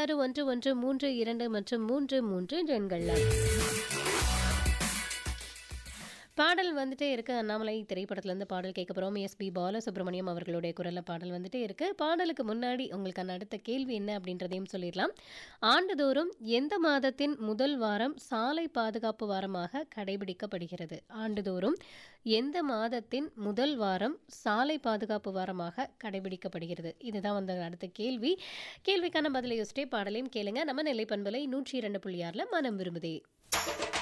ஆறு ஒன்று ஒன்று மூன்று இரண்டு மற்றும் மூன்று மூன்று எண்கள்ல பாடல் வந்துட்டே இருக்கு அண்ணாமலை திரைப்படத்துலேருந்து பாடல் கேட்க போகிறோம் எஸ்பி பாலசுப்ரமணியம் அவர்களுடைய குரலில் பாடல் வந்துட்டே இருக்கு பாடலுக்கு முன்னாடி உங்களுக்கான அடுத்த கேள்வி என்ன அப்படின்றதையும் சொல்லிடலாம் ஆண்டுதோறும் எந்த மாதத்தின் முதல் வாரம் சாலை பாதுகாப்பு வாரமாக கடைபிடிக்கப்படுகிறது ஆண்டுதோறும் எந்த மாதத்தின் முதல் வாரம் சாலை பாதுகாப்பு வாரமாக கடைபிடிக்கப்படுகிறது இதுதான் வந்து அடுத்த கேள்வி கேள்விக்கான பதிலை யோசிச்சே பாடலையும் கேளுங்க நம்ம நெல்லை பண்பலை நூற்றி இரண்டு புள்ளி ஆறில் மனம் விரும்புதே